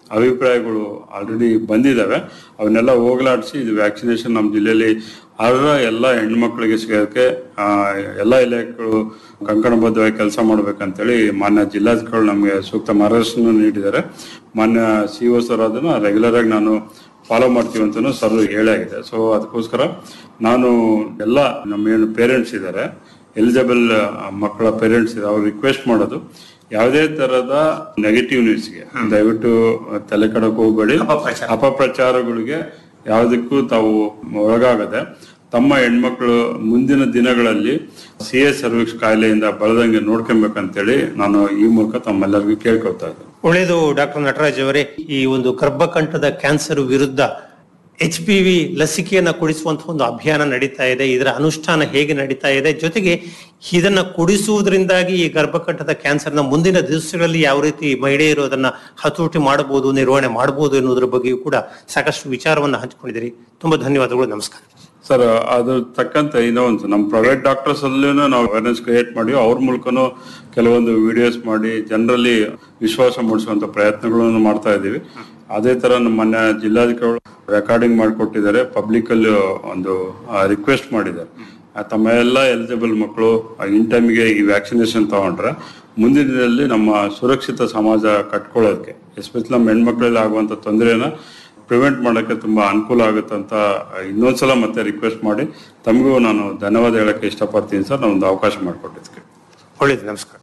ಅಭಿಪ್ರಾಯಗಳು ಆಲ್ರೆಡಿ ಬಂದಿದ್ದಾವೆ ಅವನ್ನೆಲ್ಲ ಹೋಗಲಾಡಿಸಿ ಇದು ವ್ಯಾಕ್ಸಿನೇಷನ್ ನಮ್ಮ ಜಿಲ್ಲೆಯಲ್ಲಿ ಅರ್ಹ ಎಲ್ಲ ಹೆಣ್ಮಕ್ಳಿಗೆ ಸಿಗೋದಕ್ಕೆ ಆ, ಎಲ್ಲ ಇಲಾಖೆಗಳು ಕಂಕಣಬದ್ಧವಾಗಿ ಕೆಲಸ ಮಾಡ್ಬೇಕಂತೇಳಿ ಮಾನ್ಯ ಜಿಲ್ಲಾಧಿಕಾರಿಗಳು ನಮಗೆ ಸೂಕ್ತ ಮಾರ್ಗದರ್ಶನ ನೀಡಿದ್ದಾರೆ ಮಾನ್ಯ ಸಿ ಒ ಸರ್ ಅದನ್ನ ರೆಗ್ಯುಲರ್ ಆಗಿ ನಾನು ಫಾಲೋ ಮಾಡ್ತೀವಿ ಅಂತಲೂ ಸರ್ ಹೇಳಾಗಿದೆ ಸೊ ಅದಕ್ಕೋಸ್ಕರ ನಾನು ಎಲ್ಲ ನಮ್ಮ ಏನು ಪೇರೆಂಟ್ಸ್ ಇದ್ದಾರೆ ಎಲಿಜಿಬಲ್ ಮಕ್ಕಳ ಪೇರೆಂಟ್ಸ್ ಇದೆ ಅವ್ರು ರಿಕ್ವೆಸ್ಟ್ ಮಾಡೋದು ಯಾವುದೇ ತರದ ನೆಗೆಟಿವ್ ನ್ಯೂಸ್ಗೆ ದಯವಿಟ್ಟು ತಲೆ ಕಡಕ್ ಹೋಗಬೇಡಿ ಅಪಪ್ರಚಾರ. ಅಪಪ್ರಚಾರಗಳಿಗೆ ಯಾವುದಕ್ಕೂ ತಾವು ಒಳಗಾಗದೆ ತಮ್ಮ ಹೆಣ್ಮಕ್ಳು ಮುಂದಿನ ದಿನಗಳಲ್ಲಿ ಸಿ ಎ ಸರ್ವಿಕ್ಸ್ ಕಾಯಿಲೆಯಿಂದ ಬಳದಂಗೆ ನೋಡ್ಕೊಬೇಕಂತೇಳಿ ನಾನು ಈ ಮೂಲಕ ತಮ್ಮೆಲ್ಲರಿಗೂ ಕೇಳ್ಕೊಳ್ತಾ ಇದ್ದೇನೆ ಒಳ್ಳೆಯದು ಡಾಕ್ಟರ್ ನಟರಾಜ್ ಅವರೇ ಈ ಒಂದು ಗರ್ಭಕಂಠದ ಕ್ಯಾನ್ಸರ್ ವಿರುದ್ಧ ಎಚ್ ಪಿ ವಿ ಲಸಿಕೆಯನ್ನ ಕೊಡಿಸುವಂತಹ ಒಂದು ಅಭಿಯಾನ ನಡೀತಾ ಇದೆ ಇದರ ಅನುಷ್ಠಾನ ಹೇಗೆ ನಡೀತಾ ಇದೆ ಜೊತೆಗೆ ಇದನ್ನ ಕೊಡಿಸುವುದರಿಂದಾಗಿ ಈ ಗರ್ಭಕಂಠದ ಕ್ಯಾನ್ಸರ್ನ ಮುಂದಿನ ದಿವಸಗಳಲ್ಲಿ ಯಾವ ರೀತಿ ಮಹಿಳೆಯರು ಅದನ್ನ ಹತೋಟಿ ಮಾಡಬಹುದು ನಿರ್ವಹಣೆ ಮಾಡಬಹುದು ಎನ್ನುವುದರ ಬಗ್ಗೆಯೂ ಕೂಡ ಸಾಕಷ್ಟು ವಿಚಾರವನ್ನ ಹಂಚಿಕೊಂಡಿದ್ದೀರಿ ತುಂಬಾ ಧನ್ಯವಾದಗಳು ನಮಸ್ಕಾರ ಸರ್ ಅದ್ರ ತಕ್ಕಂತೆ ಇನ್ನೊಂದು ನಮ್ಮ ಪ್ರೈವೇಟ್ ಡಾಕ್ಟರ್ಸ್ ಅಲ್ಲೂ ನಾವು ಅವೇರ್ನೆಸ್ ಕ್ರಿಯೇಟ್ ಮಾಡಿ ಅವ್ರ ಮೂಲಕನೂ ಕೆಲವೊಂದು ವಿಡಿಯೋಸ್ ಮಾಡಿ ಜನರಲ್ಲಿ ವಿಶ್ವಾಸ ಮೂಡಿಸುವಂತ ಪ್ರಯತ್ನಗಳನ್ನು ಮಾಡ್ತಾ ಇದ್ದೀವಿ ಅದೇ ತರ ನಮ್ಮ ಮೊನ್ನೆ ಜಿಲ್ಲಾಧಿಕಾರಿಗಳು ರೆಕಾರ್ಡಿಂಗ್ ಮಾಡಿಕೊಟ್ಟಿದ್ದಾರೆ ಪಬ್ಲಿಕ್ ಅಲ್ಲಿ ಒಂದು ರಿಕ್ವೆಸ್ಟ್ ಮಾಡಿದ್ದಾರೆ ಆ, ತಮ್ಮ ಎಲ್ಲ ಎಲಿಜಿಬಲ್ ಮಕ್ಕಳು ಇನ್ ಟೈಮಿಗೆ ಈ ವ್ಯಾಕ್ಸಿನೇಷನ್ ತಗೊಂಡ್ರೆ ಮುಂದಿನ ದಿನದಲ್ಲಿ ನಮ್ಮ ಸುರಕ್ಷಿತ ಸಮಾಜ ಕಟ್ಕೊಳ್ಳೋದಕ್ಕೆ ಎಸ್ಪೆಷಲಿ ನಮ್ಮ ಹೆಣ್ಮಕ್ಳಲ್ಲಿ ಆಗುವಂತ ತೊಂದರೆನ ಪ್ರಿವೆಂಟ್ ಮಾಡೋಕ್ಕೆ ತುಂಬಾ ಅನುಕೂಲ ಆಗುತ್ತೆ ಅಂತ ಇನ್ನೊಂದ್ಸಲ ಮತ್ತೆ ರಿಕ್ವೆಸ್ಟ್ ಮಾಡಿ ತಮಗೂ ನಾನು ಧನ್ಯವಾದ ಹೇಳಕ್ಕೆ ಇಷ್ಟಪಡ್ತೀನಿ ಸರ್ ಒಂದು ಅವಕಾಶ ಮಾಡಿಕೊಟ್ಟಿದ್ದಕ್ಕೆ ಒಳ್ಳೆಯದು ನಮಸ್ಕಾರ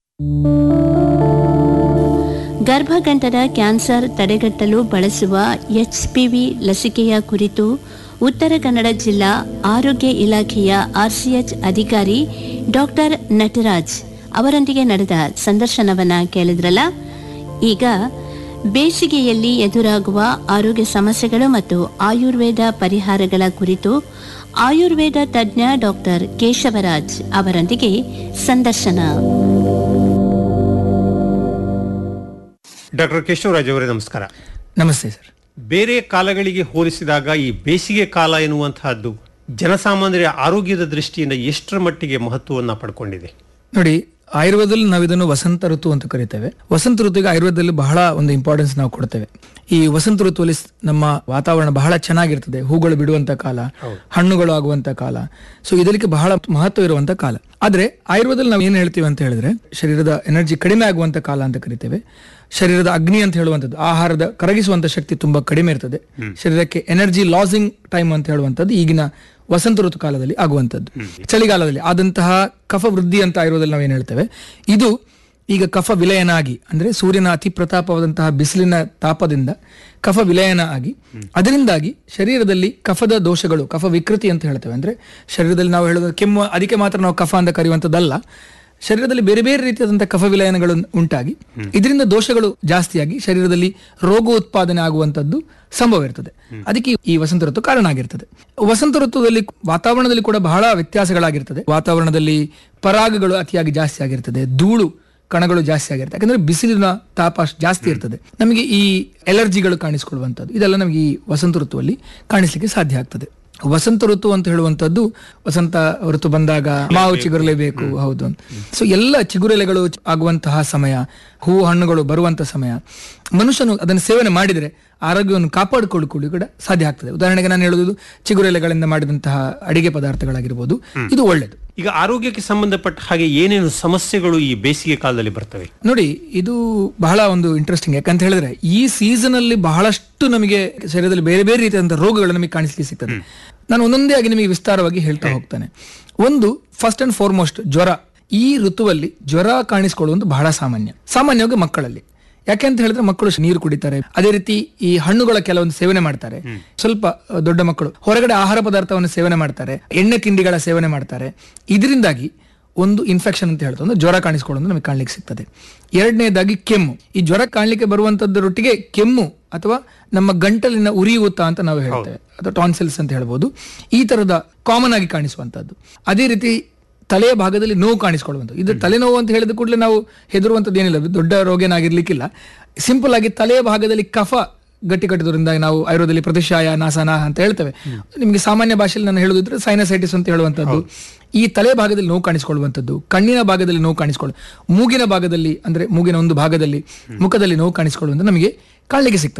ಗರ್ಭಗಂಠದ ಕ್ಯಾನ್ಸರ್ ತಡೆಗಟ್ಟಲು ಬಳಸುವ ಎಚ್ಪಿವಿ ಲಸಿಕೆಯ ಕುರಿತು ಉತ್ತರ ಕನ್ನಡ ಜಿಲ್ಲಾ ಆರೋಗ್ಯ ಇಲಾಖೆಯ ಆರ್ಸಿಎಚ್ ಅಧಿಕಾರಿ ಡಾಕ್ಟರ್ ನಟರಾಜ್ ಅವರೊಂದಿಗೆ ನಡೆದ ಸಂದರ್ಶನವನ್ನ ಕೇಳಿದ್ರಲ್ಲ ಈಗ ಬೇಸಿಗೆಯಲ್ಲಿ ಎದುರಾಗುವ ಆರೋಗ್ಯ ಸಮಸ್ಯೆಗಳು ಮತ್ತು ಆಯುರ್ವೇದ ಪರಿಹಾರಗಳ ಕುರಿತು ಆಯುರ್ವೇದ ತಜ್ಞ ಡಾಕ್ಟರ್ ಕೇಶವರಾಜ್ ಅವರೊಂದಿಗೆ ಸಂದರ್ಶನ ಡಾಕ್ಟರ್ ಕೇಶವರಾಜ್ ಅವರೇ ನಮಸ್ಕಾರ ನಮಸ್ತೆ ಸರ್ ಬೇರೆ ಕಾಲಗಳಿಗೆ ಹೋಲಿಸಿದಾಗ ಈ ಬೇಸಿಗೆ ಕಾಲ ಎನ್ನುವಂತಹದ್ದು ಜನಸಾಮಾನ್ಯರ ಆರೋಗ್ಯದ ದೃಷ್ಟಿಯಿಂದ ಎಷ್ಟರ ಮಟ್ಟಿಗೆ ಮಹತ್ವವನ್ನ ಪಡ್ಕೊಂಡಿದೆ ನೋಡಿ ಆಯುರ್ವೇದದಲ್ಲಿ ನಾವು ಇದನ್ನು ವಸಂತ ಋತು ಅಂತ ಕರಿತೇವೆ ವಸಂತ ಋತುವಿಗೆ ಆಯುರ್ವೇದದಲ್ಲಿ ಬಹಳ ಒಂದು ಇಂಪಾರ್ಟೆನ್ಸ್ ನಾವು ಕೊಡ್ತೇವೆ ಈ ವಸಂತ ಋತುವಲ್ಲಿ ಸ್- ನಮ್ಮ ವಾತಾವರಣ ಬಹಳ ಚೆನ್ನಾಗಿರ್ತದೆ ಹೂಗಳು ಬಿಡುವಂತ ಕಾಲ ಹಣ್ಣುಗಳು ಆಗುವಂತ ಕಾಲ ಸೊ ಇದಕ್ಕೆ ಬಹಳ ಮಹತ್ವ ಇರುವಂತ ಕಾಲ ಆದ್ರೆ ಆಯುರ್ವೇದದಲ್ಲಿ ನಾವು ಏನ್ ಹೇಳ್ತೀವಿ ಅಂತ ಹೇಳಿದ್ರೆ ಶರೀರದ ಎನರ್ಜಿ ಕಡಿಮೆ ಆಗುವಂತ ಕಾಲ ಅಂತ ಕರಿತೇವೆ ಶರೀರದ ಅಗ್ನಿ ಅಂತ ಹೇಳುವಂಥದ್ದು ಆಹಾರದ ಕರಗಿಸುವಂತ ಶಕ್ತಿ ತುಂಬಾ ಕಡಿಮೆ ಇರ್ತದೆ ಶರೀರಕ್ಕೆ ಎನರ್ಜಿ ಲಾಸಿಂಗ್ ಟೈಮ್ ಅಂತ ಹೇಳುವಂಥದ್ದು ಈಗಿನ ವಸಂತ ಋತು ಕಾಲದಲ್ಲಿ ಆಗುವಂಥದ್ದು ಚಳಿಗಾಲದಲ್ಲಿ ಆದಂತಹ ಕಫ ವೃದ್ಧಿ ಅಂತ ಆಯುರ್ವೇದದಲ್ಲಿ ನಾವೇನು ಹೇಳ್ತೇವೆ ಇದು ಈಗ ಕಫ ವಿಲಯನ ಆಗಿ ಅಂದ್ರೆ ಸೂರ್ಯನ ಅತಿ ಪ್ರತಾಪವಾದಂತಹ ಬಿಸಿಲಿನ ತಾಪದಿಂದ ಕಫ ವಿಲಯನ ಆಗಿ ಅದರಿಂದಾಗಿ ಶರೀರದಲ್ಲಿ ಕಫದ ದೋಷಗಳು ಕಫ ವಿಕೃತಿ ಅಂತ ಹೇಳ್ತೇವೆ ಅಂದ್ರೆ ಶರೀರದಲ್ಲಿ ನಾವು ಹೇಳೋದು ಕೆಮ್ಮು ಅದಕ್ಕೆ ಮಾತ್ರ ನಾವು ಕಫ ಅಂತ ಕರೆಯುವಂಥದ್ದಲ್ಲ ಶರೀರದಲ್ಲಿ ಬೇರೆ ಬೇರೆ ರೀತಿಯಾದಂತಹ ಕಫ ವಿಲಯನಗಳು ಉಂಟಾಗಿ ಇದರಿಂದ ದೋಷಗಳು ಜಾಸ್ತಿಯಾಗಿ ಶರೀರದಲ್ಲಿ ರೋಗ ಉತ್ಪಾದನೆ ಆಗುವಂತದ್ದು ಸಂಭವ ಇರ್ತದೆ ಅದಕ್ಕೆ ಈ ವಸಂತ ಋತು ಕಾರಣ ಆಗಿರ್ತದೆ ವಸಂತ ಋತುದಲ್ಲಿ ವಾತಾವರಣದಲ್ಲಿ ಕೂಡ ಬಹಳ ವ್ಯತ್ಯಾಸಗಳಾಗಿರ್ತದೆ ವಾತಾವರಣದಲ್ಲಿ ಪರಾಗಗಳು ಅತಿಯಾಗಿ ಜಾಸ್ತಿ ಆಗಿರ್ತದೆ ಧೂಳು ಕಣಗಳು ಜಾಸ್ತಿ ಆಗಿರ್ತದೆ ಯಾಕಂದ್ರೆ ಬಿಸಿಲಿನ ತಾಪ ಅಷ್ಟ್ ಜಾಸ್ತಿ ಇರ್ತದೆ ನಮಗೆ ಈ ಎಲರ್ಜಿಗಳು ಕಾಣಿಸಿಕೊಳ್ಳುವಂಥದ್ದು ಇದೆಲ್ಲ ನಮಗೆ ಈ ವಸಂತ ಋತುವಲ್ಲಿ ಕಾಣಿಸ್ಲಿಕ್ಕೆ ಸಾಧ್ಯ ಆಗ್ತದೆ ವಸಂತ ಋತು ಅಂತ ಹೇಳುವಂತದ್ದು ವಸಂತ ಋತು ಬಂದಾಗ ಮಾವು ಚಿಗುರಲೇಬೇಕು ಹೌದು ಸೊ ಎಲ್ಲ ಚಿಗುರೆಲೆಗಳು ಆಗುವಂತಹ ಸಮಯ ಹೂ ಹಣ್ಣುಗಳು ಬರುವಂತ ಸಮಯ ಮನುಷ್ಯನು ಅದನ್ನು ಸೇವನೆ ಮಾಡಿದರೆ ಆರೋಗ್ಯವನ್ನು ಕಾಪಾಡಿಕೊಳ್ಳಿಕೊಳ್ಳಿ ಕೂಡ ಸಾಧ್ಯ ಆಗ್ತದೆ ಉದಾಹರಣೆಗೆ ನಾನು ಹೇಳುವುದು ಚಿಗುರೆಲೆಗಳಿಂದ ಮಾಡಿದಂತಹ ಅಡಿಗೆ ಪದಾರ್ಥಗಳಾಗಿರ್ಬೋದು ಇದು ಒಳ್ಳೆಯದು ಈಗ ಆರೋಗ್ಯಕ್ಕೆ ಸಂಬಂಧಪಟ್ಟ ಹಾಗೆ ಏನೇನು ಸಮಸ್ಯೆಗಳು ಈ ಬೇಸಿಗೆ ಕಾಲದಲ್ಲಿ ಬರ್ತವೆ ನೋಡಿ ಇದು ಬಹಳ ಒಂದು ಇಂಟ್ರೆಸ್ಟಿಂಗ್ ಯಾಕಂತ ಹೇಳಿದ್ರೆ ಈ ಸೀಸನ್ ಅಲ್ಲಿ ಬಹಳಷ್ಟು ನಮಗೆ ಶರೀರದಲ್ಲಿ ಬೇರೆ ಬೇರೆ ರೀತಿಯಾದಂತಹ ರೋಗಗಳು ನಮಗೆ ಕಾಣಿಸ್ಲಿಕ್ಕೆ ಸಿಗ್ತದೆ ನಾನು ಒಂದೊಂದೇ ಆಗಿ ನಿಮಗೆ ವಿಸ್ತಾರವಾಗಿ ಹೇಳ್ತಾ ಹೋಗ್ತಾನೆ ಒಂದು ಫಸ್ಟ್ ಅಂಡ್ ಫಾರ್ಮೋಸ್ಟ್ ಜ್ವರ ಈ ಋತುವಲ್ಲಿ ಜ್ವರ ಕಾಣಿಸ್ಕೊಳ್ಳುವುದು ಬಹಳ ಸಾಮಾನ್ಯ ಸಾಮಾನ್ಯವಾಗಿ ಮಕ್ಕಳಲ್ಲಿ ಯಾಕೆ ಅಂತ ಹೇಳಿದ್ರೆ ಮಕ್ಕಳು ನೀರು ಕುಡಿತಾರೆ ಅದೇ ರೀತಿ ಈ ಹಣ್ಣುಗಳ ಕೆಲವೊಂದು ಸೇವನೆ ಮಾಡ್ತಾರೆ ಸ್ವಲ್ಪ ಅಹ್, ದೊಡ್ಡ ಮಕ್ಕಳು ಹೊರಗಡೆ ಆಹಾರ ಪದಾರ್ಥವನ್ನು ಸೇವನೆ ಮಾಡ್ತಾರೆ ಎಣ್ಣೆ ತಿಂಡಿಗಳ ಸೇವನೆ ಮಾಡ್ತಾರೆ ಇದರಿಂದಾಗಿ ಒಂದು ಇನ್ಫೆಕ್ಷನ್ ಅಂತ ಹೇಳ್ತಾರೆ ಒಂದು ಜ್ವರ ಕಾಣಿಸ್ಕೊಳ್ಳೋದು ನಮಗೆ ಕಾಣ್ಲಿಕ್ಕೆ ಸಿಗ್ತದೆ ಎರಡನೇದಾಗಿ ಕೆಮ್ಮು ಈ ಜ್ವರ ಕಾಣ್ಲಿಕ್ಕೆ ಬರುವಂತದ್ದರೊಟ್ಟಿಗೆ ಕೆಮ್ಮು ಅಥವಾ ನಮ್ಮ ಗಂಟಲಿನ ಉರಿಯೂತ ಅಂತ ನಾವು ಹೇಳ್ತೇವೆ ಅಥವಾ ಟಾನ್ಸಿಲ್ಸ್ ಅಂತ ಹೇಳ್ಬೋದು ಈ ತರದ ಕಾಮನ್ ಆಗಿ ಕಾಣಿಸುವಂತದ್ದು ಅದೇ ರೀತಿ ತಲೆಯ ಭಾಗದಲ್ಲಿ ನೋವು ಕಾಣಿಸ್ಕೊಳ್ಳುವಂಥದ್ದು ಇದು ತಲೆನೋವು ಅಂತ ಹೇಳಿದ ಕೂಡಲೇ ನಾವು ಹೆದರುವಂಥದ್ದು ಏನಿಲ್ಲ ಇದು ದೊಡ್ಡ ರೋಗ ಏನಾಗಿರ್ಲಿಕ್ಕಿಲ್ಲ ಸಿಂಪಲ್ ಆಗಿ ತಲೆಯ ಭಾಗದಲ್ಲಿ ಕಫ ಗಟ್ಟಿ ಕಟ್ಟಿದ್ರಿಂದ ನಾವು ಆಯುರ್ವೇದದಲ್ಲಿ ಪ್ರತಿಶಾಯ ನಾಸನ ಅಂತ ಹೇಳ್ತೇವೆ ನಿಮಗೆ ಸಾಮಾನ್ಯ ಭಾಷೆಯಲ್ಲಿ ನಾನು ಹೇಳುದಿದ್ರೆ ಸೈನಸೈಟಿಸ್ ಅಂತ ಹೇಳುವಂಥದ್ದು ಈ ತಲೆ ಭಾಗದಲ್ಲಿ ನೋವು ಕಾಣಿಸ್ಕೊಳ್ಳುವಂಥದ್ದು ಕಣ್ಣಿನ ಭಾಗದಲ್ಲಿ ನೋವು ಕಾಣಿಸ್ಕೊಳ್ಳು ಮೂಗಿನ ಭಾಗದಲ್ಲಿ ಅಂದ್ರೆ ಮೂಗಿನ ಒಂದು ಭಾಗದಲ್ಲಿ ಮುಖದಲ್ಲಿ ನೋವು ಕಾಣಿಸ್ಕೊಳ್ಳುವಂಥ ನಮಗೆ ಕಾಣಲಿಕ್ಕೆ ಸಿಗ್ತದೆ